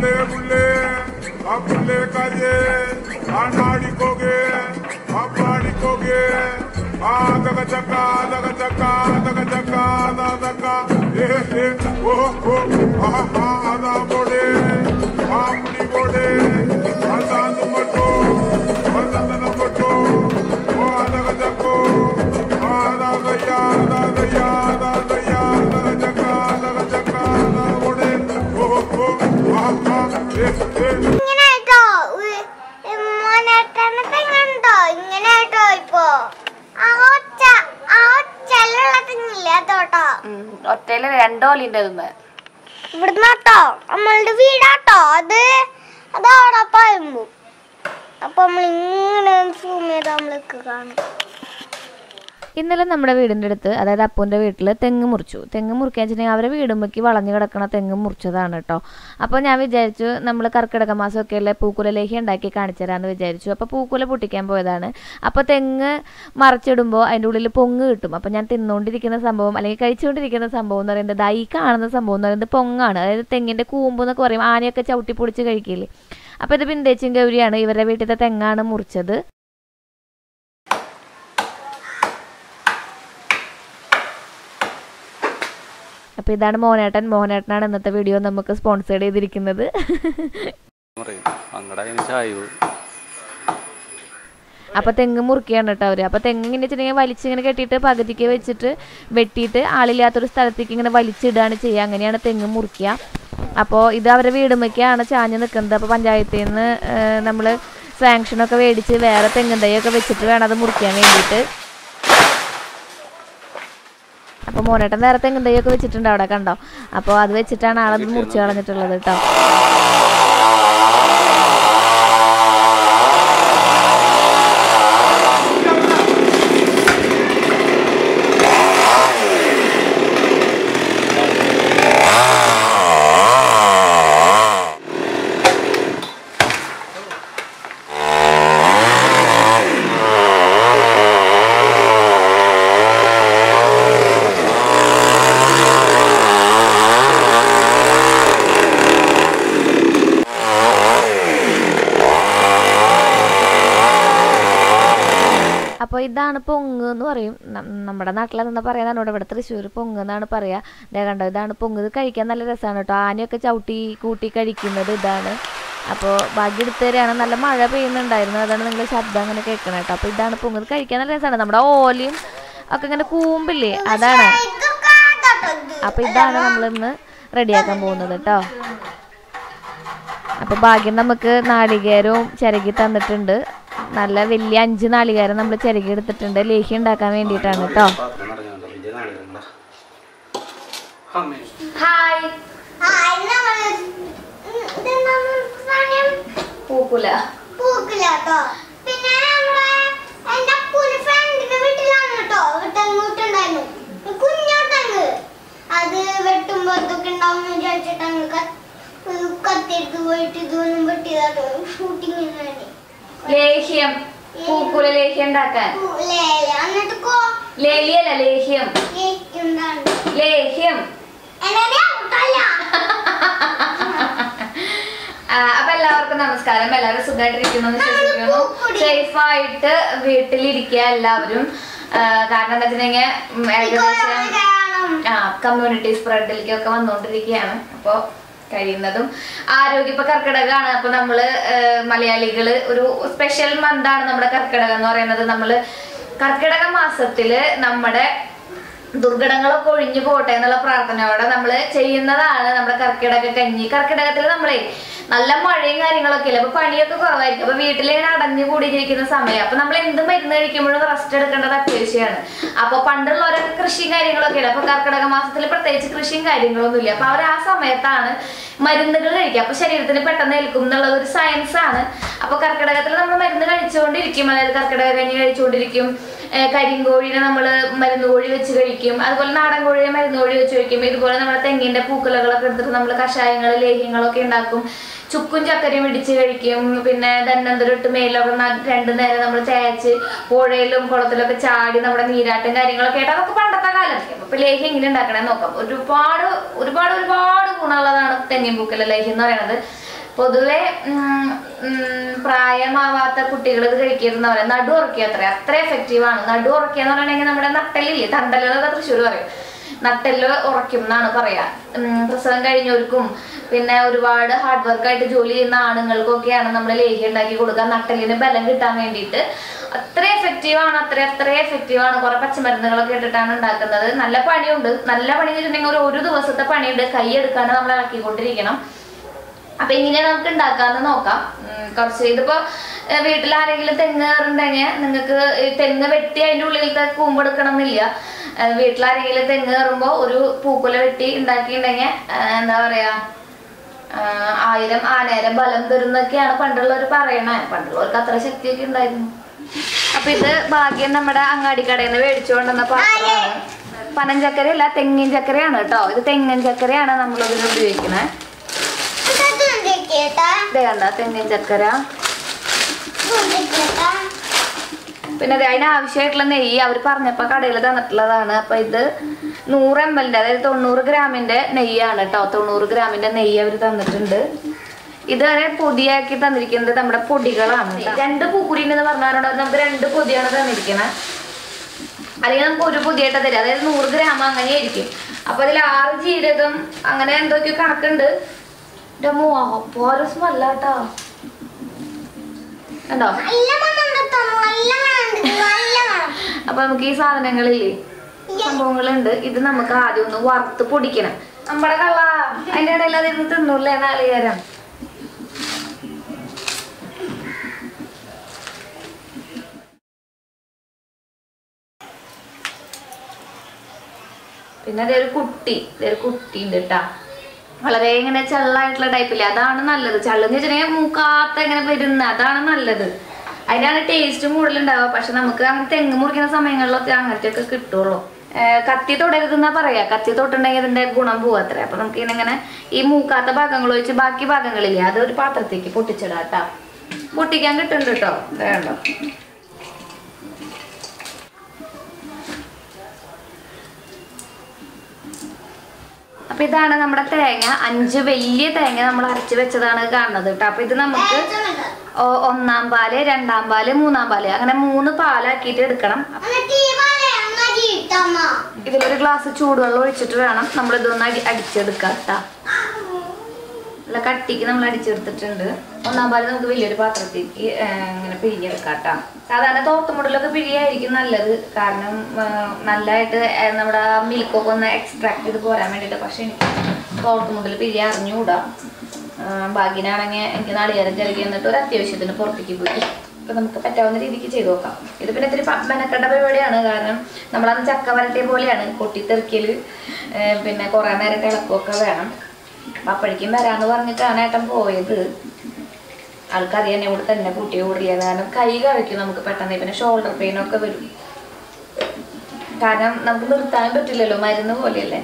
बुल्ले बुल्ले अब बुल्ले का ये आनाड़ी कोगे अब बाड़ी कोगे आ दग चक्का दग चक्का दग चक्का दा दगा ए ए ओ ओ आ आ आदा बोडे आमड़ी बोडे आसांद मटो वंदन मटो ओ दग चक्को आ दा गया दा गया दा गया दग चक्का दग चक्का दा बोडे ओ ओ आ आ ए ए ഇങ്ങനെ കേട്ടോ മോനേട്ടനെ തെങ്ങുണ്ടോ ഇങ്ങനെ കേട്ടോ ഇപ്പോ ആ ഒച്ച ആ ഒച്ചലുള്ള തെങ്ങില്ല തോട്ടോ ഒറ്റയില് രണ്ടോലിന്റെ അതുമ്മ ഇവിടുന്ന് കേട്ടോ നമ്മളുടെ വീടാട്ടോ അത് അത് അവിടെ പയമ്പു അപ്പൊ നമ്മൾ ഇങ്ങനെ സൂം ചെയ്ത് നമ്മൾക്ക് കാണും ഇന്നലെ നമ്മുടെ വീടിൻ്റെ അടുത്ത് അതായത് അപ്പൂൻ്റെ വീട്ടിൽ തെങ്ങ് മുറിച്ചു തെങ്ങ് മുറിക്കാൻ വെച്ചിട്ടുണ്ടെങ്കിൽ അവരെ വീടുമ്പേക്ക് വളഞ്ഞു കിടക്കണ തെങ്ങ് മുറിച്ചതാണ് കേട്ടോ അപ്പോൾ ഞാൻ വിചാരിച്ചു നമ്മൾ കർക്കിടക മാസമൊക്കെ അല്ലേ പൂക്കുല ലേഹ്യം ഉണ്ടാക്കി കാണിച്ചു തരാമെന്ന് വിചാരിച്ചു അപ്പോൾ പൂക്കുല പൊട്ടിക്കാൻ പോയതാണ് അപ്പോൾ തെങ്ങ് മറിച്ചിടുമ്പോൾ അതിൻ്റെ ഉള്ളിൽ പൊങ്ങ് കിട്ടും അപ്പോൾ ഞാൻ തിന്നുകൊണ്ടിരിക്കുന്ന സംഭവം അല്ലെങ്കിൽ കഴിച്ചുകൊണ്ടിരിക്കുന്ന സംഭവം എന്ന് പറയുന്നത് ദാ ഈ കാണുന്ന സംഭവം എന്ന് പറയുന്നത് പൊങ്ങാണ് അതായത് തെങ്ങിൻ്റെ കൂമ്പ് എന്നൊക്കെ പറയും ആനയൊക്കെ ചവിട്ടി പൊടിച്ച് കഴിക്കില്ലേ അപ്പോൾ ഇത് ബിന്ദേച്ചും ഗൗരിയാണ് ഇവരുടെ വീട്ടിലത്തെ തെങ്ങാണ് മുറിച്ചത് അപ്പോൾ ഇതാണ് മോനേട്ടൻ മോനേട്ടനാണ് ഇന്നത്തെ വീഡിയോ നമുക്ക് സ്പോൺസർ ചെയ്തിരിക്കുന്നത് പറയും അങ്ങടെ അതിന് ചായവ് അപ്പോൾ തെങ്ങ് മുറിക്കുകയാണ് കേട്ടോ അവർ അപ്പോൾ തെങ്ങ് ഇങ്ങനെ വെച്ചിട്ടുണ്ടെങ്കിൽ വലിച്ചിങ്ങനെ കെട്ടിയിട്ട് പകുതിക്ക് വെച്ചിട്ട് വെട്ടിയിട്ട് ആളില്ലാത്തൊരു സ്ഥലത്തേക്ക് ഇങ്ങനെ വലിച്ചിടുകയാണ് ചെയ്യുക അങ്ങനെയാണ് തെങ്ങ് മുറിക്കുക അപ്പോൾ ഇത് അവരുടെ വീടുമ്മയ്ക്കാണ് ചാഞ്ഞ് നിൽക്കുന്നത് അപ്പോൾ പഞ്ചായത്തിൽ നിന്ന് നമ്മൾ സാങ്ഷനൊക്കെ മേടിച്ച് വേറെ തെങ്ങും തൈയൊക്കെ വെച്ചിട്ട് വേണം അത് മുറിക്കാൻ വേണ്ടിയിട്ട് അപ്പോൾ മോനേട്ടൻ വേറെ തെങ്ങും തൈയൊക്കെ വെച്ചിട്ടുണ്ട് അവിടെ കണ്ടോ അപ്പോൾ അത് വെച്ചിട്ടാണ് ആളത് മുറിച്ച് കളഞ്ഞിട്ടുള്ളത് കേട്ടോ അപ്പോൾ ഇതാണ് പൊങ്ങ് എന്ന് പറയും നം- നമ്മുടെ നാട്ടിലെന്താ പറയുന്നതാണ് ഇവിടെ ഇവിടെ തൃശ്ശൂർ പൊങ്ങ് എന്നാണ് പറയുക ദേ കണ്ടോ ഇതാണ് പൊങ്ങ് ഇത് കഴിക്കാൻ നല്ല രസമാണ് കേട്ടോ ആനയൊക്കെ ചവിട്ടി കൂട്ടി കഴിക്കുന്നത് ഇതാണ് അപ്പോൾ ഭാഗ്യം എടുത്ത് തരികയാണ് നല്ല മഴ പെയ്യുന്നുണ്ടായിരുന്നു അതാണ് നിങ്ങൾ ശബ്ദം അങ്ങനെ കേൾക്കണം കേട്ടോ അപ്പോൾ ഇതാണ് പൊങ്ങ് ഇത് കഴിക്കാൻ നല്ല രസമാണ് നമ്മുടെ ഓലയും ഒക്കെ ഇങ്ങനെ കൂമ്പില്ലേ അതാണ് ഇതൊക്കെ കേട്ടോ ഇത് അപ്പോൾ ഇതാണ് നമ്മളിന്ന് റെഡിയാക്കാൻ പോകുന്നത് കേട്ടോ അപ്പോൾ ഭാഗ്യം നമുക്ക് നാളികേരവും ചിരകി തന്നിട്ടുണ്ട് നല്ല വലിയ അഞ്ച് നാളികേരം നമ്മൾ ചിരകി എടുത്തിട്ടുണ്ട് ലേഹ്യം ഉണ്ടാക്കാൻ വേണ്ടിയിട്ടാണ് കേട്ടോ പാത്രം നിറഞ്ഞുണ്ടോ വലിയ നാളികണ്ട ഹായ് ആ ഇന്ന് നമ്മള് ഇതെന്താണ് സാധനം പൂക്കുല പൂക്കില്ല കേട്ടോ പിന്നെ നമ്മുടെ എന്റെ അപ്പൂന് ഫ്രണ്ടിന്റെ വീട്ടിലാണ് കേട്ടോ തെങ്ങൂട്ടുണ്ടായിരുന്നു കുഞ്ഞോട്ടങ്ങ് അത് വെട്ടുമ്പോ ഇതൊക്കെ ഉണ്ടാവും വിചാരിച്ചിട്ട് അങ്ങ് കത്തിയെടുത്ത് പോയിട്ട് ഇതൊന്നും വെട്ടിയതാട്ടോ ഷൂട്ടിങ്ങിന് വേണ്ടി ലേഹ്യം പൂക്കുല ലേഹ്യം ഉണ്ടാക്കാൻ പൂ- ലേല എന്നിട്ട് കോ ലേലിയല്ല ലേഹ്യം കേക്കുണ്ടാണ് ലേഹ്യം എന്നെ ഔട്ടല്ല ആ, അപ്പൊ എല്ലാവർക്കും നമസ്കാരം എല്ലാവരും സുഖമായിട്ടിരിക്കുന്നു എന്ന് വിശ്വസിക്കുന്നു പൂപ്പൊടി. സേഫ് ആയിട്ട് വീട്ടിലിരിക്കുക എല്ലാവരും ആ, കാരണം എന്താ വെച്ചിട്ടുണ്ടെങ്കിൽ ഏകദേശം കാണും ആ കമ്മ്യൂണിറ്റി സ്പ്രെഡിലേക്കൊക്കെ വന്നുകൊണ്ടിരിക്കുകയാണ് അപ്പോൾ കഴിയുന്നതും ആരോഗ്യ ഇപ്പൊ കർക്കിടകമാണ് അപ്പൊ നമ്മള് ഏഹ്, മലയാളികള് ഒരു സ്പെഷ്യൽ മന്താണ് നമ്മുടെ കർക്കിടകം എന്ന് പറയുന്നത് നമ്മള് കർക്കിടക മാസത്തില് നമ്മുടെ ദുർഘടങ്ങളൊക്കെ ഒഴിഞ്ഞു പോട്ടെ എന്നുള്ള പ്രാർത്ഥനയോടെ നമ്മൾ ചെയ്യുന്നതാണ് നമ്മുടെ കർക്കിടക കഞ്ഞി കർക്കിടകത്തിൽ നമ്മളെ നല്ല മഴയും കാര്യങ്ങളൊക്കെ ഇല്ല അപ്പൊ പണിയൊക്കെ കുറവായിരിക്കും അപ്പൊ വീട്ടിലിങ്ങനെ അടഞ്ഞു കൂടിയിരിക്കുന്ന സമയം അപ്പൊ നമ്മൾ എന്ത് മരുന്ന് കഴിക്കുമ്പോഴും റെസ്റ്റ് എടുക്കേണ്ടത് അത്യാവശ്യമാണ് അപ്പൊ പണ്ടുള്ളവരൊക്കെ കൃഷിയും കാര്യങ്ങളൊക്കെ ഇല്ല അപ്പൊ കർക്കിടക മാസത്തിൽ പ്രത്യേകിച്ച് കൃഷിയും കാര്യങ്ങളൊന്നും ഇല്ല അപ്പൊ അവർ ആ സമയത്താണ് മരുന്നുകൾ കഴിക്കുക അപ്പൊ ശരീരത്തിന് പെട്ടെന്ന് ഏൽക്കും എന്നുള്ളത് ഒരു സയൻസ് ആണ് അപ്പൊ കർക്കിടകത്തിൽ നമ്മൾ മരുന്ന് കഴിച്ചുകൊണ്ടിരിക്കും അതായത് കർക്കിടക കഞ്ഞി കഴിച്ചുകൊണ്ടിരിക്കും ഏഹ് കരിങ്കോഴിനെ നമ്മൾ മരുന്ന് കോഴി വെച്ച് കഴിക്കും അതുപോലെ നാടൻ കോഴിയെ മരുന്ന് കോഴി വെച്ച് കഴിക്കും ഇതുപോലെ നമ്മുടെ തെങ്ങിന്റെ പൂക്കുലകളൊക്കെ എടുത്തിട്ട് നമ്മൾ കഷായങ്ങൾ ലേഹ്യങ്ങളൊക്കെ ഉണ്ടാക്കും ചുക്കും ചക്കരയും ഇടിച്ച് കഴിക്കും പിന്നെ ധന്നന്തരിട്ട് മേലൊക്കെ ന- രണ്ടു നേരം നമ്മൾ തേച്ച് പുഴയിലും കുളത്തിലൊക്കെ ചാടി നമ്മുടെ നീരാട്ടും കാര്യങ്ങളൊക്കെ ആയിട്ട് അതൊക്കെ പണ്ടത്തെ കാലത്ത് അപ്പൊ ലേഹ്യം എങ്ങനെ ഉണ്ടാക്കണേ നോക്കാം ഒരുപാട് ഒരുപാട് ഒരുപാട് ഗുണമുള്ളതാണ് തെങ്ങിൻ പൂക്കല ലേഹ്യം എന്ന് പറയുന്നത് പൊതുവെ ഉം, ഉം, പ്രായമാവാത്ത കുട്ടികൾ ഇത് കഴിക്കരുതെന്ന് പറയാം നടു ഉറക്കുക അത്ര അത്ര എഫക്റ്റീവ് ആണ് നടു ഉറക്കുക എന്ന് പറയുകയാണെങ്കിൽ നമ്മുടെ നട്ടലില്ലേ തണ്ടലെന്നൊക്കെ തൃശ്ശൂർ പറയും നട്ടെല്ല് ഉറയ്ക്കും എന്നാണ് പറയാ ഉം, പ്രസവം കഴിഞ്ഞവർക്കും പിന്നെ ഒരുപാട് ഹാർഡ് വർക്ക് ആയിട്ട് ജോലി ചെയ്യുന്ന ആണുങ്ങൾക്കൊക്കെയാണ് നമ്മൾ ലേഹ്യം ഉണ്ടാക്കി കൊടുക്കുക നട്ടെല്ലിന് ബലം കിട്ടാൻ വേണ്ടിയിട്ട് അത്ര എഫക്റ്റീവ് ആണ് അത്ര അത്ര എഫക്റ്റീവ് ആണ് കുറെ പച്ചമരുന്നുകളൊക്കെ ഇട്ടിട്ടാണ് ഉണ്ടാക്കുന്നത് നല്ല പണിയുണ്ട് നല്ല പണി എന്ന് വെച്ചിട്ടുണ്ടെങ്കിൽ ഒരു ഒരു ദിവസത്തെ പണിയുണ്ട് കൈ എടുക്കാണ്ട് നമ്മൾ ഇളക്കിക്കൊണ്ടിരിക്കണം അപ്പൊ ഇങ്ങനെയാണ് നമുക്ക് ഉണ്ടാക്കാന്ന് നോക്കാം ഉം, കുറച്ച് ഇതിപ്പോ ഏഹ്, വീട്ടിൽ ആരെങ്കിലും തെങ്ങ് കയറുണ്ടെങ്കിൽ നിങ്ങൾക്ക് തെങ്ങ് വെട്ടി അതിന്റെ ഉള്ളിലത്തെ കൂമ്പെടുക്കണം എന്നില്ല ഏഹ്, വീട്ടിൽ ആരെങ്കിലും തെങ്ങ് കയറുമ്പോ ഒരു പൂക്കുല വെട്ടി ഉണ്ടാക്കിയിട്ടുണ്ടെങ്കിൽ എന്താ പറയാ ആഹ്, ആയിരം ആനേരം ബലം തരുന്നൊക്കെയാണ് പണ്ടുള്ളവർ പറയണേ പണ്ടുള്ളവർക്ക് അത്ര ശക്തിയൊക്കെ ഉണ്ടായിരുന്നു അപ്പൊ ഇത് ഭാഗ്യം നമ്മുടെ അങ്ങാടി കടയിൽ നിന്ന് മേടിച്ചു കൊണ്ടുവന്ന പാത്രമാണ് പനഞ്ചക്കര അല്ല തെങ്ങിൻ ചക്കരയാണ് കേട്ടോ ഇത് തെങ്ങിൻ ചക്കരയാണ് നമ്മൾ ഇതിന് ഉപയോഗിക്കുന്നത് കേട്ടാ ഇത് കണ്ട തെങ്ങിൻ ചക്കര പിന്നെ ദേ അതിന് ആവശ്യമായിട്ടുള്ള നെയ്യ് അവർ പറഞ്ഞപ്പോൾ കടയിൽ തന്നിട്ടുള്ളതാണ് അപ്പൊ ഇത് നൂറ് എം എല്ലിന്റെ അതായത് തൊണ്ണൂറ് ഗ്രാമിന്റെ നെയ്യാണ് കേട്ടോ തൊണ്ണൂറ് ഗ്രാമിന്റെ നെയ്യ് അവർ തന്നിട്ടുണ്ട് ഇത് വരെ പൊതിയാക്കി തന്നിരിക്കുന്നത് നമ്മുടെ പൊടികളാണ് ട്ടോ. രണ്ട് പൂക്കുരി എന്ന് പറഞ്ഞാൽ നമുക്ക് രണ്ട് പൊതിയാണ് തന്നിരിക്കുന്നത് അല്ലെങ്കിൽ നമുക്ക് ഒരു പൊതിയായിട്ട് തരും അതായത് നൂറ് ഗ്രാം അങ്ങനെ ആയിരിക്കും അപ്പൊ അതിൽ ആറ് ജീരകം അങ്ങനെ എന്തൊക്കെയോ കണക്കുണ്ട് എൻ്റെ മോഹപ്പോര സ്മെല്ലാട്ടോ കണ്ടോ നല്ല മണം കേട്ടോ നല്ല മണം നല്ല മണം അപ്പൊ നമുക്ക് ഈ സാധനങ്ങളില്ലേ സംഭവങ്ങളുണ്ട് ഇത് നമുക്ക് ആദ്യം ഒന്ന് വറുത്ത് പൊടിക്കണം നമ്മുടെ കള്ള അതിന്റെ ഇടയിൽ അതിരുന്ന് തിന്നൂല്ലേ നാളികേരം പിന്നെ അതേ ഒരു കുട്ടി ദേ ഒരു കുട്ടി ഉണ്ട് കേട്ടാ വളരെ ഇങ്ങനെ ചള്ളായിട്ടുള്ള ടൈപ്പില്ലേ അതാണ് നല്ലത് ചള്ളെന്ന് വെച്ചിട്ടുണ്ടെങ്കിൽ മൂക്കാത്ത ഇങ്ങനെ വരുന്ന അതാണ് നല്ലത് അതിനാണ് ടേസ്റ്റും കൂടുതലുണ്ടാവുക പക്ഷെ നമുക്ക് അങ്ങനെ തെങ്ങ് മുറിക്കുന്ന സമയങ്ങളിലൊക്കെ അങ്ങനത്തെ ഒക്കെ കിട്ടുള്ളൂ ഏർ കത്തി തൊടരുതെന്നാ പറയാ കത്തി തൊട്ടുണ്ടെങ്കിൽ ഇതിന്റെ ഗുണം പോവാത്ര അപ്പൊ നമുക്ക് ഇങ്ങനെ ഈ മൂക്കാത്ത ഭാഗങ്ങൾ ഒഴിച്ച് ബാക്കി ഭാഗങ്ങളില്ലേ അത് ഒരു പാത്രത്തേക്ക് പൊട്ടിച്ചിടാം കേട്ടാ പൊട്ടിക്കാൻ കിട്ടുന്നുണ്ട് കേട്ടോ വേണ്ടോ അപ്പൊ ഇതാണ് നമ്മുടെ തേങ്ങ അഞ്ച് വലിയ തേങ്ങ നമ്മൾ അരച്ച് വെച്ചതാണ് കാണുന്നത് കേട്ടോ അപ്പൊ ഇത് നമുക്ക് ഒ- ഒന്നാം പാല് രണ്ടാം പാല് മൂന്നാം പാല് അങ്ങനെ മൂന്ന് പാലാക്കിയിട്ട് എടുക്കണം എന്നിട്ട് ഈ വലയം മരിയിട്ടമ്മ ഇതിലൊരു ഗ്ലാസ് ചൂടുവെള്ളം ഒഴിച്ചിട്ട് വേണം നമ്മൾ ഇതൊന്ന് അടി അടിച്ചെടുക്കാം കേട്ടാ നല്ല കട്ടിക്ക് നമ്മൾ അടിച്ചെടുത്തിട്ടുണ്ട് ഒന്നാം പാല് നമുക്ക് വലിയൊരു പാത്രത്തേക്ക് ആ, ഇങ്ങനെ പിഴിഞ്ഞെടുക്കാം കേട്ടോ സാധാരണ തോത്തുമുടലൊക്കെ പിഴിയായിരിക്കും നല്ലത് കാരണം ആ, നല്ലതായിട്ട് ആ, നമ്മുടെ മിൽക്കൊക്കെ ഒന്ന് എക്സ്ട്രാക്ട് ചെയ്ത് പോരാൻ വേണ്ടിയിട്ട് പക്ഷെ എനിക്ക് തോട്ടുമുടൽ പിഴിയാൻ അറിഞ്ഞുകൂടാ ആ, ഭാഗ്യനാണെങ്കിൽ എനിക്ക് നാളികേരം ചിലക്കി എന്നിട്ട് ഒരു അത്യാവശ്യത്തിന് പുറത്തേക്ക് പോയി അപ്പൊ നമുക്ക് പറ്റാവുന്ന രീതിക്ക് ചെയ്ത് നോക്കാം ഇത് പിന്നെ ഇത്തിരി പ- മെനക്കെട്ട പരിപാടിയാണ് കാരണം നമ്മളന്ന് ചക്ക വരട്ടിയ പോലെയാണ് പൊട്ടിത്തെറിക്കല് ഏർ പിന്നെ കുറെ നേരം ഇളക്കമൊക്കെ വേണം അപ്പൊ അപ്പോഴേക്കും വരാന്ന് പറഞ്ഞിട്ടാണ് ഏട്ടൻ പോയത് ആൾക്കറിയാൻ എന്നെ ഇവിടെ തന്നെ കൂട്ടി ഓടിയത് കാരണം കൈ കഴിക്കും നമുക്ക് പെട്ടെന്ന് പിന്നെ ഷോൾഡർ പെയിൻ ഒക്കെ വരും കാരണം നമുക്ക് നിർത്താൻ പറ്റില്ലല്ലോ മരുന്ന് പോലെയല്ലേ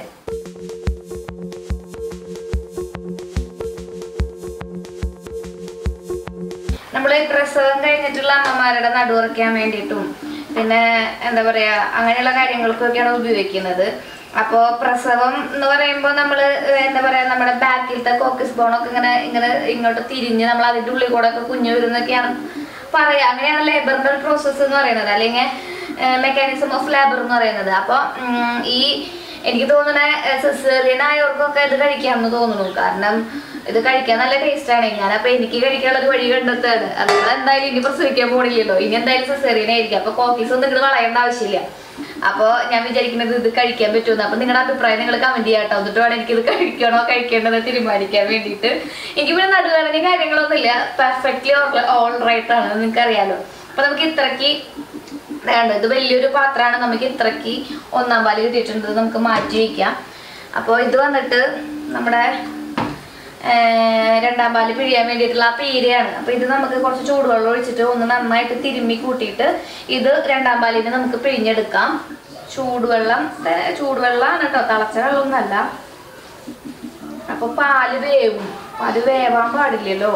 നമ്മൾ പ്രസവം കഴിഞ്ഞിട്ടുള്ള അമ്മമാരുടെ നടുവുറയ്ക്കാൻ വേണ്ടിയിട്ടും പിന്നെ എന്താ പറയാ അങ്ങനെയുള്ള കാര്യങ്ങൾക്കൊക്കെയാണ് ഉപയോഗിക്കുന്നത് അപ്പോൾ പ്രസവം എന്ന് പറയുമ്പോൾ നമ്മൾ എന്താ പറയാ നമ്മുടെ ബാക്കിലത്തെ കോക്കസ് ബോണൊക്കെ ഇങ്ങനെ ഇങ്ങനെ ഇങ്ങോട്ട് തിരിഞ്ഞ് നമ്മൾ അതിൻ്റെ ഉള്ളിൽ കൂടെ ഒക്കെ കുഞ്ഞു വരുന്നൊക്കെയാണ് പറയാ അങ്ങനെയാണ് ലേബറിന്റെ ഒരു പ്രോസസ്സ് എന്ന് പറയുന്നത് അല്ലെങ്കിൽ മെക്കാനിസം ഓഫ് ലേബർ എന്ന് പറയുന്നത് അപ്പോൾ ഈ എനിക്ക് തോന്നുന്ന സിസേറിയൻ ആയവർക്കൊക്കെ ഇത് കഴിക്കാമെന്ന് തോന്നുന്നു കാരണം ഇത് കഴിക്കാൻ നല്ല ടേസ്റ്റ് ആണ് ഞാനപ്പോ എനിക്ക് കഴിക്കാനുള്ള ഒരു വഴി കണ്ടെത്താണ് അത് നിങ്ങൾ എന്തായാലും ഇനി പ്രസവിക്കാൻ പോണില്ലല്ലോ ഇനി എന്തായാലും സിസേറിയൻ ആയിരിക്കും അപ്പൊ കോഫീസ് ഒന്നും നിങ്ങൾ കളയേണ്ട ആവശ്യമില്ല അപ്പൊ ഞാൻ വിചാരിക്കുന്നത് ഇത് കഴിക്കാൻ പറ്റുമെന്ന് അപ്പൊ നിങ്ങളുടെ അഭിപ്രായം നിങ്ങൾ കമന്റ് ചെയ്യാട്ടോ എന്നിട്ട് വേണം എനിക്ക് ഇത് കഴിക്കണോ കഴിക്കേണ്ടത് തീരുമാനിക്കാൻ വേണ്ടിയിട്ട് എനിക്ക് പിന്നെ നടുവേദന കാര്യങ്ങളൊന്നുമില്ല പെർഫെക്റ്റ്ലി ഓൾ റൈറ്റ് ആണ് നിങ്ങൾക്ക് അറിയാലോ അപ്പൊ നമുക്ക് ഇത്രയ്ക്ക് വേണ്ട ഇത് വലിയൊരു പാത്രമാണ് നമുക്ക് ഇത്രയ്ക്ക് ഒന്നാം പാല് കിട്ടിയിട്ടുണ്ട് ഇത് നമുക്ക് മാറ്റി വയ്ക്കാം അപ്പോൾ ഇത് വന്നിട്ട് നമ്മുടെ ഏർ രണ്ടാം പാല് പിഴിയാൻ വേണ്ടിയിട്ടുള്ള ആ പീരയാണ് അപ്പൊ ഇത് നമുക്ക് കുറച്ച് ചൂടുവെള്ളം ഒഴിച്ചിട്ട് ഒന്ന് നന്നായിട്ട് തിരുമ്മി കൂട്ടിയിട്ട് ഇത് രണ്ടാം പാലിന് നമുക്ക് പിഴിഞ്ഞെടുക്കാം ചൂടുവെള്ളം ദേ ചൂടുവെള്ളമാണ് കേട്ടോ തിളച്ച വെള്ളമൊന്നല്ല അപ്പൊ പാല് വേവും പാല് വേവാൻ പാടില്ലല്ലോ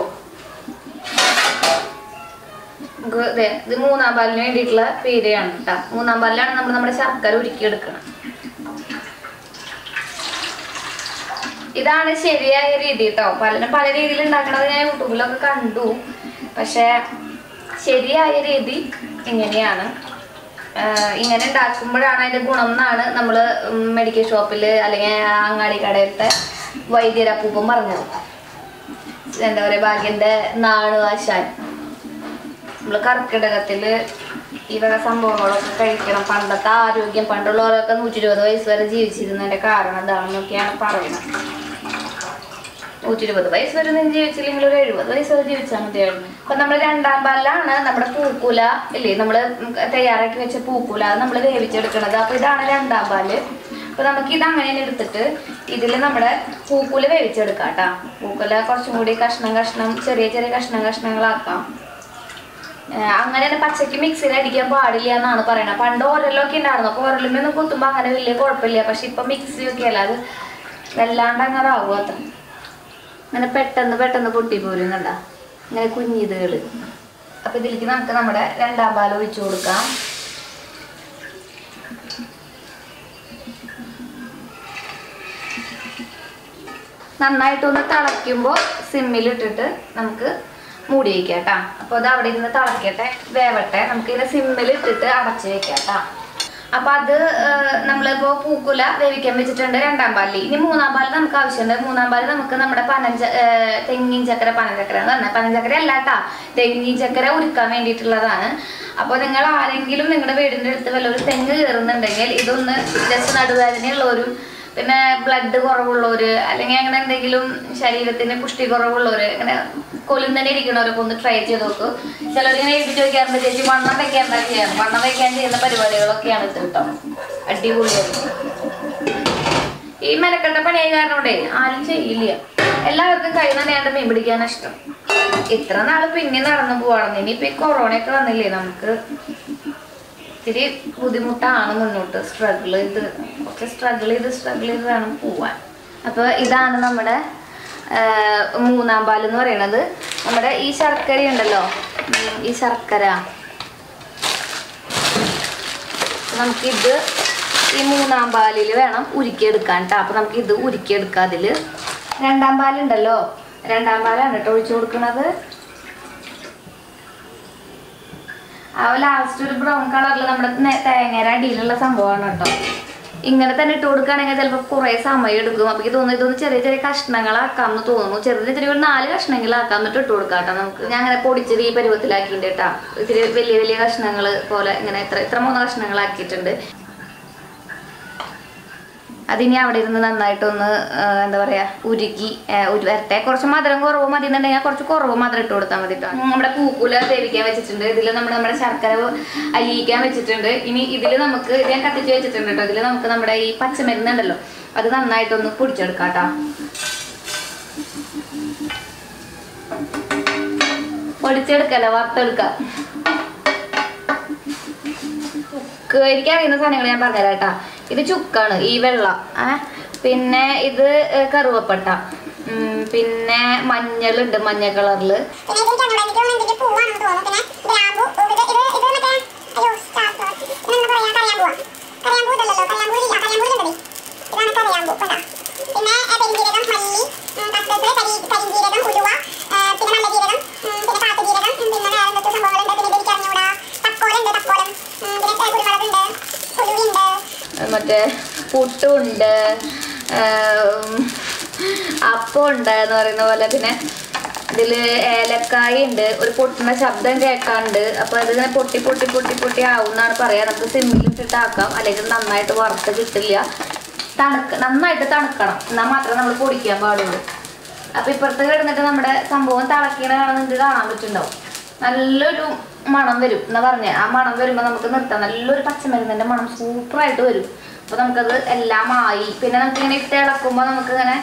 നമുക്ക് ദേ ഇത് മൂന്നാം പാലിന് വേണ്ടിയിട്ടുള്ള പീരയാണ് കേട്ടോ മൂന്നാം പാലിലാണ് നമ്മൾ നമ്മുടെ ശർക്കര ഉരുക്കിയെടുക്കണം ഇതാണ് ശരിയായ രീതി കേട്ടോ പലരും പല രീതിയിൽ ഉണ്ടാക്കണത് ഞാൻ യൂട്യൂബിലൊക്കെ കണ്ടു പക്ഷെ ശരിയായ രീതി ഇങ്ങനെയാണ് ആഹ് ഇങ്ങനെ ഉണ്ടാക്കുമ്പോഴാണ് അതിന്റെ ഗുണം എന്നാണ് നമ്മൾ മെഡിക്കൽ ഷോപ്പിൽ അല്ലെങ്കിൽ അങ്ങാടി കടയിലത്തെ വൈദ്യരപ്പൂപ്പം പറഞ്ഞത് എന്താ പറയുക ഭാഗ്യന്റെ നാണു ആശാൻ നമ്മള് കർക്കിടകത്തില് ഈ വക സംഭവങ്ങളൊക്കെ കഴിക്കണം പണ്ടത്തെ ആരോഗ്യം പണ്ടുള്ളവരൊക്കെ നൂറ്റി ഇരുപത് വയസ്സ് വരെ ജീവിച്ചിരുന്നതിന്റെ കാരണം എന്താണെന്നൊക്കെയാണ് പറയുന്നത് നൂറ്റി ഇരുപത് വയസ്സ് വരെ നിന്ന് ജീവിച്ചില്ലെങ്കിൽ ഒരു എഴുപത് വയസ്സ് വരെ ജീവിച്ചാൽ മതിയായിരുന്നു അപ്പൊ നമ്മൾ രണ്ടാം പാലിലാണ് നമ്മുടെ പൂക്കുല ഇല്ലേ നമ്മൾ തയ്യാറാക്കി വെച്ച പൂക്കുല അത് നമ്മൾ വേവിച്ചെടുക്കണത് അപ്പൊ ഇതാണ് രണ്ടാം പാല് അപ്പൊ നമുക്ക് ഇത് അങ്ങനെ തന്നെ എടുത്തിട്ട് ഇതിൽ നമ്മുടെ പൂക്കുല വേവിച്ചെടുക്കാം കേട്ടാ പൂക്കുല കുറച്ചും കൂടി കഷ്ണം കഷ്ണം ചെറിയ ചെറിയ കഷ്ണം കഷ്ണങ്ങളാക്കാം ഏഹ് അങ്ങനെ തന്നെ പച്ചക്ക് മിക്സിയിൽ അടിക്കാൻ പാടില്ല എന്നാണ് പറയണത് പണ്ട് ഓരലൊക്കെ ഉണ്ടായിരുന്നു അപ്പൊ ഓരലുമൊന്നും കുത്തുമ്പോ അങ്ങനെ വലിയ കുഴപ്പമില്ല പക്ഷെ ഇപ്പൊ മിക്സി ഒക്കെ അല്ല അത് വല്ലാണ്ട് അങ്ങനെ ആകും അത്ര അങ്ങനെ പെട്ടെന്ന് പെട്ടെന്ന് പൊട്ടിപ്പോരും കണ്ട ഇങ്ങനെ കുഞ്ഞിതുകള് അപ്പൊ ഇതിലേക്ക് നമുക്ക് നമ്മുടെ രണ്ടാം പാൽ ഒഴിച്ചു കൊടുക്കാം നന്നായിട്ടൊന്ന് തിളയ്ക്കുമ്പോൾ സിമ്മിലിട്ടിട്ട് നമുക്ക് മൂടി വയ്ക്കാം കേട്ടാ അപ്പോൾ അത് അവിടെ ഇരുന്ന് തിളക്കട്ടെ വേവട്ടെ നമുക്ക് ഇതിനെ സിമ്മിൽ ഇട്ടിട്ട് അടച്ച് വെക്കാം കേട്ടാ അപ്പൊ അത് ഏഹ്, നമ്മളിപ്പോ പൂക്കുല വേവിക്കാൻ വെച്ചിട്ടുണ്ട് രണ്ടാം പാലിൽ ഇനി മൂന്നാം പാല് നമുക്ക് ആവശ്യമുണ്ട് മൂന്നാം പാല് നമുക്ക് നമ്മുടെ പനഞ്ച ഏഹ്, തെങ്ങിൻ ചക്കര പനഞ്ചക്കര എന്ന് പറഞ്ഞാൽ പനഞ്ചക്കര അല്ല കേട്ടാ തെങ്ങിൻ ചക്കര ഉരുക്കാൻ വേണ്ടിയിട്ടുള്ളതാണ് അപ്പോൾ നിങ്ങൾ ആരെങ്കിലും നിങ്ങളുടെ വീടിന്റെ അടുത്ത് വല്ല ഒരു തെങ്ങ് കയറുന്നുണ്ടെങ്കിൽ ഇതൊന്ന് ജസ്റ്റ് നടുവേദനയുള്ളവരും പിന്നെ ബ്ലഡ് കുറവുള്ളവര് അല്ലെങ്കിൽ അങ്ങനെ എന്തെങ്കിലും ശരീരത്തിന് പുഷ്ടി കുറവുള്ളവര് അങ്ങനെ കൊലുന്നനെ ഇരിക്കണവരൊക്കെ ഒന്ന് ട്രൈ ചെയ്ത് നോക്കൂ ചിലരിങ്ങനെ എഴുതി ചോദിക്കാറുണ്ട് ചേച്ചി വണ്ണം വെക്കാൻ എന്താ ചെയ്യാറ് വണ്ണം വെക്കാൻ ചെയ്യുന്ന പരിപാടികളൊക്കെയാണ് ഇത് കേട്ടോ അടിപൊളിയായിരിക്കും ഈ മെനക്കെട്ട പണിയായ കാരണം കൊണ്ടേ ആരും ചെയ്യില്ല എല്ലാവർക്കും കൈ നനയാണ്ട് മീൻ പിടിക്കാനാണ് ഇഷ്ടം ഇത്ര നാള് പിന്നെ നടന്നു പോവാണെന്ന് ഇനിയിപ്പോ ഈ കൊറോണയൊക്കെ വന്നില്ലേ നമുക്ക് ഇത്തിരി ബുദ്ധിമുട്ടാണ് മുന്നോട്ട് സ്ട്രഗിൾ ചെയ്ത് കുറച്ച് സ്ട്രഗിൾ ചെയ്ത് സ്ട്രഗിൾ ചെയ്ത് വേണം പോവാൻ അപ്പോൾ ഇതാണ് നമ്മുടെ ആ, മൂന്നാം പാൽ എന്ന് പറയുന്നത് നമ്മുടെ ഈ ശർക്കര ഉണ്ടല്ലോ ഉം, ഈ ശർക്കര നമുക്കിത് ഈ മൂന്നാം പാലിൽ വേണം ഉരുക്കിയെടുക്കാൻ കേട്ടോ അപ്പോൾ നമുക്ക് ഇത് ഉരുക്കിയെടുക്കാം അതിൽ രണ്ടാം പാലുണ്ടല്ലോ രണ്ടാം പാലാണ് കേട്ടോ ഒഴിച്ചു കൊടുക്കുന്നത് ആ ലാസ്റ്റ് ഒരു ബ്രൗൺ കളറിൽ നമ്മുടെ നേ- തേങ്ങയുടെ അടിയിലുള്ള സംഭവമാണ് കേട്ടോ ഇങ്ങനെ തന്നെ ഇട്ട് കൊടുക്കുകയാണെങ്കിൽ ചിലപ്പോൾ കുറേ സമയം എടുക്കും അപ്പോൾ എനിക്ക് തോന്നുന്നു ഇതൊന്ന് ചെറിയ ചെറിയ കഷ്ണങ്ങളാക്കാമെന്ന് തോന്നുന്നു ചെറിയ ചെറിയ ഒരു നാല് കഷ്ണങ്ങളാക്കാം എന്നിട്ട് ഇട്ട് കൊടുക്കാം കേട്ടോ നമുക്ക് ഞാൻ അങ്ങനെ പൊടിച്ചത് ഈ പരുവത്തിലാക്കിയിട്ടുണ്ട് കേട്ടോ ഇത്തിരി വലിയ വലിയ കഷ്ണങ്ങൾ പോലെ ഇങ്ങനെ ഇത്ര ഇത്ര മൂന്ന് കഷ്ണങ്ങളാക്കിയിട്ടുണ്ട് അതിനി അവിടെ ഇരുന്ന് നന്നായിട്ടൊന്ന് ആ, എന്താ പറയാ ഉരുക്കി ആ, ഉരു വരട്ടെ കുറച്ച് മധുരം കുറവ് മതി എന്നുണ്ടെങ്കിൽ കുറച്ച് കുറവ് മധുരം ഇട്ട് കൊടുത്താൽ മതി ട്ടോ. നമ്മുടെ പൂക്കുല വേവിക്കാൻ വെച്ചിട്ടുണ്ട് ഇതിൽ നമ്മൾ നമ്മുടെ ശർക്കര അലിയിക്കാൻ വെച്ചിട്ടുണ്ട് ഇനി ഇതിൽ നമുക്ക് ഇത് ഞാൻ കത്തിച്ച് വെച്ചിട്ടുണ്ട് കേട്ടോ ഇതിൽ നമുക്ക് നമ്മുടെ ഈ പച്ചമരുന്ന് ഉണ്ടല്ലോ അത് നന്നായിട്ടൊന്ന് പൊടിച്ചെടുക്കാം കേട്ടോ പൊടിച്ചെടുക്കല്ല വറുത്തെടുക്കാം ചുക്ക് എനിക്കറിയുന്ന സാധനങ്ങൾ ഞാൻ പറഞ്ഞുതരാം കേട്ടാ ഇത് ചുക്കാണ് ഈ വെള്ള ഏ പിന്നെ ഇത് ഏ, കറുവപ്പട്ട ഉം, പിന്നെ മഞ്ഞളുണ്ട് മഞ്ഞ കളറില് പിന്നെ ഇതിലേക്ക് അങ്ങോട്ട് എനിക്ക് തോന്നുന്നു ഇതിന്റെ പൂവാണെന്ന് തോന്നുന്നു പിന്നെ ഗ്രാമ്പു ഇത് ഇത് ഇത് മറ്റേ അയ്യോ സ്റ്റാർ ഫ്ലവർ ഇതെന്താ പറയാ കറിയാമ്പൂവാ കറിയാമ്പൂ ഇതല്ലല്ലോ കറിയാമ്പൂ ഇല്ല കറിയാമ്പൂ ഉണ്ടടി ഇതാണ് കറിയാമ്പൂ കണ്ടാ പിന്നെ ഏ, പെരുംജീരകം മല്ലി ഉം, കസ്കസ് കരി കരിഞ്ജീരകം ഉലുവ ഏ, പിന്നെ നല്ല ജീരകം ഉം, പിന്നെ കാട്ടുജീരകം ഉം, പിന്നെ വേറെ എന്തൊക്കെ സംഭവങ്ങളുണ്ട് പിന്നെ ഇതെനിക്ക് അറിഞ്ഞൂടാ തക്കോലുണ്ട് തക്കോലം ഉം, പിന്നെ ഏ, കുരുമുളകുണ്ട് ഉലുവയുണ്ട് മറ്റേ പുട്ടുണ്ട് അപ്പം ഉണ്ട് എന്ന് പറയുന്ന പോലെ പിന്നെ ഇതില് ഏലക്കായ ഉണ്ട് ഒരു പൊട്ടുന്ന ശബ്ദം കേൾക്കാണ്ട് അപ്പൊ അതിങ്ങനെ പൊട്ടി പൊട്ടി പൊട്ടി പൊട്ടി ആവുന്നാണ് പറയാ നമുക്ക് സിമ്മിലിട്ടിട്ട് ആക്കാം അല്ലെങ്കിൽ നന്നായിട്ട് വറുത്ത് കിട്ടില്ല തണുക്ക നന്നായിട്ട് തണുക്കണം എന്നാൽ മാത്രമേ നമ്മൾ പൊടിക്കാൻ പാടുള്ളൂ അപ്പൊ ഇപ്പുറത്ത് കിടന്നിട്ട് നമ്മുടെ സംഭവം തിളക്കണതാണെന്ന് നിങ്ങൾക്ക് കാണാൻ പറ്റുന്നുണ്ടാവും നല്ലൊരു മണം വരും എന്നാ പറഞ്ഞ ആ മണം വരുമ്പോൾ നമുക്ക് നിർത്താം നല്ലൊരു പച്ചമരുന്നിന്റെ മണം സൂപ്പറായിട്ട് വരും അപ്പൊ നമുക്കത് എല്ലാം ആയി പിന്നെ നമുക്ക് ഇങ്ങനെ ഇട്ട് ഇളക്കുമ്പോൾ നമുക്ക് ഇങ്ങനെ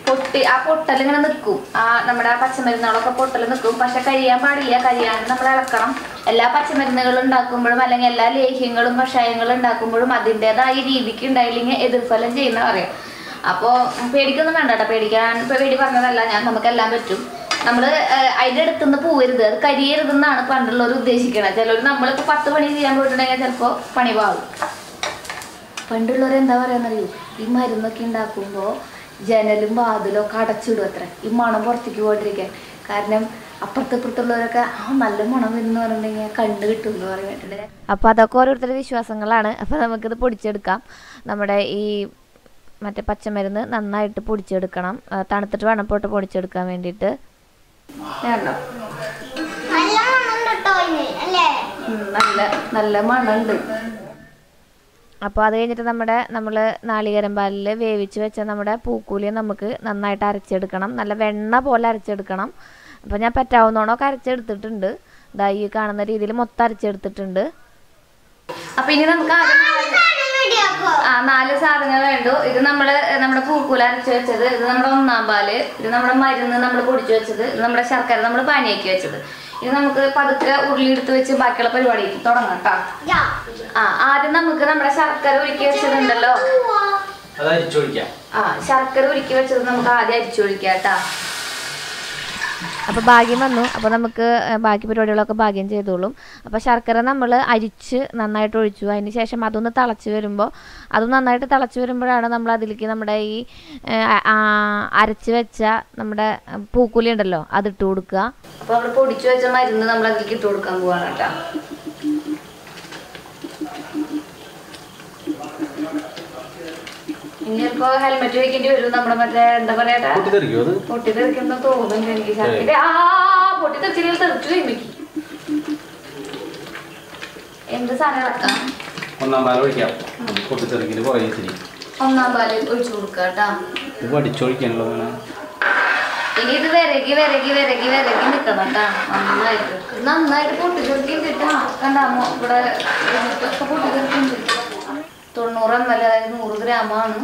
പൊട്ടി ആ പൊട്ടൽ ഇങ്ങനെ നിൽക്കും ആ നമ്മുടെ ആ പച്ചമരുന്നുകളൊക്കെ പൊട്ടൽ നിൽക്കും പക്ഷെ കരിയാൻ പാടില്ല കരിയാൻ നമ്മൾ ഇളക്കണം എല്ലാ പച്ചമരുന്നുകളും ഉണ്ടാക്കുമ്പോഴും അല്ലെങ്കിൽ എല്ലാ ലേഹ്യങ്ങളും കഷായങ്ങളും ഉണ്ടാക്കുമ്പോഴും അതിൻ്റെതായ രീതിക്ക് ഉണ്ടായില്ലെങ്കിൽ എതിർഫലം ചെയ്യുന്ന പറയാം അപ്പോൾ പേടിക്കൊന്നും വേണ്ട കേട്ടോ പേടിക്കാൻ ഇപ്പൊ പേടി പറഞ്ഞതല്ല ഞാൻ നമുക്കെല്ലാം പറ്റും നമ്മൾ അതിൻ്റെ അടുത്തുനിന്ന് പോവരുത് അത് കരിയരുതെന്നാണ് പണ്ടുള്ളവർ ഉദ്ദേശിക്കുന്നത് ചിലർ നമ്മളിപ്പോൾ പത്ത് പണി ചെയ്യാൻ പോയിട്ടുണ്ടെങ്കിൽ ചിലപ്പോൾ പണി പാകും പണ്ടുള്ളവർ എന്താ പറയാന്നറിയോ ഈ മരുന്നൊക്കെ ഉണ്ടാക്കുമ്പോൾ ജനലും വാതിലും ഒക്കെ അടച്ചിടും അത്ര ഈ മണം പുറത്തേക്ക് പോയിട്ടിരിക്കാൻ കാരണം അപ്പുറത്ത് ഇപ്പുറത്തുള്ളവരൊക്കെ ആ നല്ല മണം വരുന്നു പറഞ്ഞിട്ടുണ്ടെങ്കിൽ കണ്ടു കിട്ടും എന്ന് പറഞ്ഞിട്ടുണ്ട് അപ്പോൾ അതൊക്കെ ഓരോരുത്തരുടെ വിശ്വാസങ്ങളാണ് അപ്പോൾ നമുക്കിത് പൊടിച്ചെടുക്കാം നമ്മുടെ ഈ മറ്റേ പച്ചമരുന്ന് നന്നായിട്ട് പൊടിച്ചെടുക്കണം ആ, തണുത്തിട്ട് വേണം പോട്ട് പൊടിച്ചെടുക്കാൻ വേണ്ടിയിട്ട് വേണ്ട നല്ല മണമുണ്ട് കേട്ടോ ഇതിന്, അല്ലേ ഉം, നല്ല നല്ല മണമുണ്ട് അപ്പോൾ അത് കഴിഞ്ഞിട്ട് നമ്മുടെ നമ്മൾ നാളികേരം പാലിൽ വേവിച്ച് വെച്ച നമ്മുടെ പൂക്കൂലി നമുക്ക് നന്നായിട്ട് അരച്ചെടുക്കണം നല്ല വെണ്ണ പോലെ അരച്ചെടുക്കണം അപ്പോൾ ഞാൻ പറ്റാവുന്നോണമൊക്കെ അരച്ചെടുത്തിട്ടുണ്ട് ഇതാ ഈ കാണുന്ന രീതിയിൽ മൊത്തം അരച്ചെടുത്തിട്ടുണ്ട് അപ്പോൾ ഇനി നമുക്ക് ആദ്യം റെഡിയാക്കോ ആ നാല് സാധനങ്ങൾ വേണ്ടു ഇത് നമ്മൾ നമ്മുടെ പൂക്കൂല അരച്ച് വെച്ചത് ഇത് നമ്മുടെ ഒന്നാം പാല് ഇത് നമ്മുടെ മരുന്ന് നമ്മൾ പൊടിച്ചു വെച്ചത് ഇത് നമ്മുടെ ശർക്കര നമ്മൾ പാനിയാക്കി വെച്ചത് ഇത് നമുക്ക് പതുക്കെ ഉരുളിയെടുത്ത് വെച്ച് ബാക്കിയുള്ള പരിപാടി തുടങ്ങാം കേട്ടോ ആ ആദ്യം നമുക്ക് നമ്മുടെ ശർക്കര ഉരുക്കി വെച്ചതുണ്ടല്ലോ അത് അരിച്ചൊഴിക്കാം ആ ശർക്കര ഉരുക്കി വെച്ചത് നമുക്ക് ആദ്യം അരിച്ചൊഴിക്കാം കേട്ടാ അപ്പോൾ ഭാഗ്യം വന്നു അപ്പോൾ നമുക്ക് ഏ, ബാക്കി പരിപാടികളൊക്കെ ഭാഗ്യം ചെയ്തോളും അപ്പോൾ ശർക്കര നമ്മൾ അരിച്ച് നന്നായിട്ട് ഒഴിച്ചു അതിന് ശേഷം അതൊന്ന് തിളച്ച് വരുമ്പോൾ അത് നന്നായിട്ട് തിളച്ച് വരുമ്പോഴാണ് നമ്മൾ അതിലേക്ക് നമ്മുടെ ഈ ഏ, ആ, അരച്ച് വെച്ച നമ്മുടെ പൂക്കുലി ഉണ്ടല്ലോ അതിട്ട് കൊടുക്കുക അപ്പോൾ നമ്മൾ പൊടിച്ചു വെച്ച മരുന്ന് നമ്മൾ അതിലേക്ക് ഇട്ട് കൊടുക്കാൻ പോവാണ് കേട്ടോ ഇനി ചിലപ്പോൾ ഹെൽമെറ്റ് വെക്കേണ്ടി വരും നമ്മുടെ മറ്റേ എന്താ പറയാ പൊട്ടിത്തെറിക്കോ അത് പൊട്ടിത്തെറിക്കുന്ന തോന്നുന്നുണ്ട് എനിക്ക് ശർക്കര ആ പൊട്ടിത്തെറിച്ചില്ല തെറിച്ചു കഴിയുമ്പോ എന്ത് സാധനം ഇളക്കാം ഒന്നാം പാൽ ഒഴിക്കാം പൊട്ടിത്തെറിക്കല് കുറേ ഇത്തിരി ഒന്നാം പാല് ഒഴിച്ചു കൊടുക്കുക കേട്ടാ ഇത് വടിച്ചൊഴിക്കാനുള്ള അങ്ങനെ ഇനി ഇത് വിരകി വിരകി വിരകി വിരകി നിക്കണം കേട്ടാ നന്നായിട്ട് ഇത് നന്നായിട്ട് പൊട്ടിത്തെറിക്കുന്നുണ്ട് കേട്ടാ കണ്ടാമോ ഇവിടെ ഇതൊക്കെ പൊട്ടിത്തെറിക്കുന്നുണ്ട് തൊണ്ണൂറ് എം എൽ അതായത് നൂറ് ഗ്രാമാണ്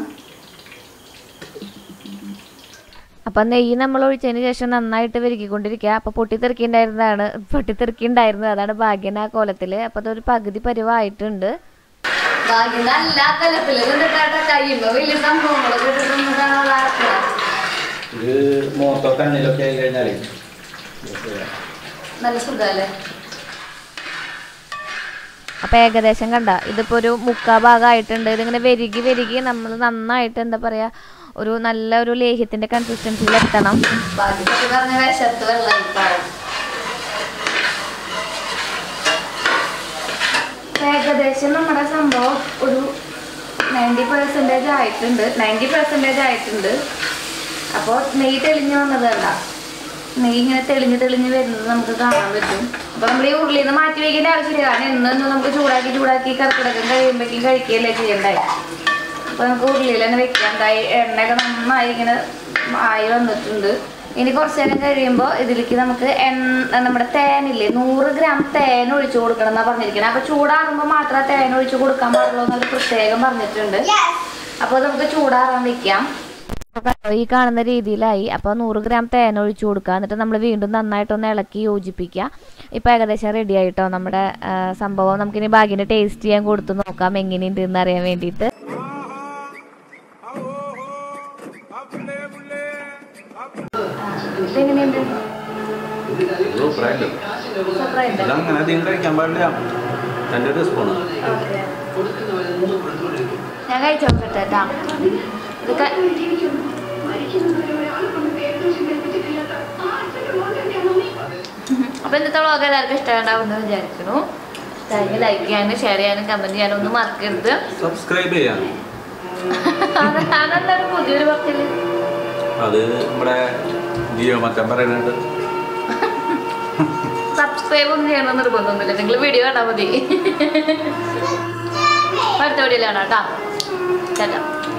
അപ്പം നെയ്യ് നമ്മൾ ഒഴിച്ചതിന് ശേഷം നന്നായിട്ട് വിരുകിക്കൊണ്ടിരിക്കുക അപ്പോൾ പൊട്ടിത്തെറിക്കുണ്ടായിരുന്നതാണ് പൊട്ടിത്തെറിക്കുണ്ടായിരുന്നത് അതാണ് ഭാഗ്യന ആ കോലത്തിൽ അപ്പോൾ അതൊരു പകുതി പരിവായിട്ടുണ്ട് ഭാഗ്യനല്ല കലത്തിൽ കഴിയുമ്പോൾ വലിയ സംഭവങ്ങളൊക്കെ ഇട്ടിട്ടൊന്നും ഇത് മോത്തോ കണ്ണിലൊക്കെ ആയി കഴിഞ്ഞാലേ നല്ല സുഖമല്ലേ അപ്പോൾ ഏകദേശം കണ്ട ഇതിപ്പോൾ ഒരു മുക്കാ ഭാഗമായിട്ടുണ്ട് ഇതിങ്ങനെ വെരുകി വെരുകി നമ്മൾ നന്നായിട്ട് എന്താ പറയുക ഒരു നല്ല ഒരു ലേഹ്യത്തിൻ്റെ കൺസിസ്റ്റൻസിയിൽ എത്തണം ബാക്കി പറഞ്ഞ വിശത്ത് വെള്ളം ഏകദേശം നമ്മുടെ സംഭവം ഒരു നയൻറ്റി പെർസെൻറ്റേജ് ആയിട്ടുണ്ട് നയൻറ്റി പെർസെൻറ്റേജ് ആയിട്ടുണ്ട് അപ്പോൾ നെയ്യ് തെളിഞ്ഞ് വന്നത് കണ്ട നെയ്യ് ഇങ്ങനെ തെളിഞ്ഞ് തെളിഞ്ഞ് വരുന്നത് നമുക്ക് കാണാൻ പറ്റും അപ്പോൾ നമ്മൾ ഈ ഉള്ളിൽ നിന്ന് മാറ്റി വയ്ക്കേണ്ട ആവശ്യമില്ല കാരണം എന്നും നമുക്ക് ചൂടാക്കി ചൂടാക്കി കറക്കിടക്കം കഴിയുമ്പോഴേക്കും കഴിക്കുകയല്ലേ ചെയ്യണ്ടായി അപ്പോൾ നമുക്ക് ഉള്ളിൽ തന്നെ വെക്കാണ്ടായി എണ്ണയൊക്കെ നന്നായി ഇങ്ങനെ ആയി വന്നിട്ടുണ്ട് ഇനി കുറച്ച് നേരം കഴിയുമ്പോൾ ഇതിലേക്ക് നമുക്ക് എണ്ണ നമ്മുടെ തേനില്ലേ നൂറ് ഗ്രാം തേൻ ഒഴിച്ചു കൊടുക്കണം എന്നാണ് പറഞ്ഞിരിക്കുന്നത് അപ്പോൾ ചൂടാറുമ്പോൾ മാത്രമേ തേൻ ഒഴിച്ചു കൊടുക്കാൻ പാടുള്ളൂ എന്നൊരു പ്രത്യേകം പറഞ്ഞിട്ടുണ്ട് അപ്പോൾ നമുക്ക് ചൂടാറാൻ വെക്കാം അപ്പോൾ ഈ കാണുന്ന രീതിയിലായി അപ്പോൾ നൂറ് ഗ്രാം തേൻ ഒഴിച്ചു കൊടുക്കുക എന്നിട്ട് നമ്മൾ വീണ്ടും നന്നായിട്ടൊന്ന് ഇളക്കി യോജിപ്പിക്കുക ഇപ്പോൾ ഏകദേശം റെഡി ആയിട്ടോ നമ്മുടെ ആ, സംഭവം നമുക്കിനി ബാഗിന് ടേസ്റ്റ് ചെയ്യാൻ കൊടുത്ത് നോക്കാം എങ്ങനെയുണ്ട് എന്ന് അറിയാൻ വേണ്ടിയിട്ട് अपने बुले ഇതെങ്ങനെയുണ്ട് സൂപ്പറായിട്ട് സൂപ്പറായിട്ട് ഇതങ്ങനെ അധികം കഴിക്കാൻ പാടില്ല രണ്ട് ടീസ്പൂണ് ഞാൻ കഴിച്ചു നോക്കട്ടെ കേട്ടാ ഇത് ക- അപ്പൊ ഇന്നത്തെ വ്ളോഗ് എല്ലാവർക്കും ഇഷ്ടമുണ്ടാവുമെന്ന് വിചാരിക്കുന്നു ഇഷ്ടമെങ്കിൽ ലൈക്ക് ചെയ്യാനും ഷെയർ ചെയ്യാനും കമന്റ് ചെയ്യാനും ഒന്നും മറക്കരുത് സബ്സ്ക്രൈബ് ചെയ്യാൻ അത് അതെന്താണ് പുതിയൊരു പറച്ചില് അത് നമ്മുടെ ജിയോ മച്ചൻ പറയുന്നുണ്ട് സബ്സ്ക്രൈബ് ഒന്നും ചെയ്യണമെന്ന് നിർബന്ധമൊന്നുമില്ല നിങ്ങൾ വീഡിയോ കണ്ടാൽ മതി അടുത്ത വീഡിയോയിലാണ് കേട്ടോ ചേട്ടാ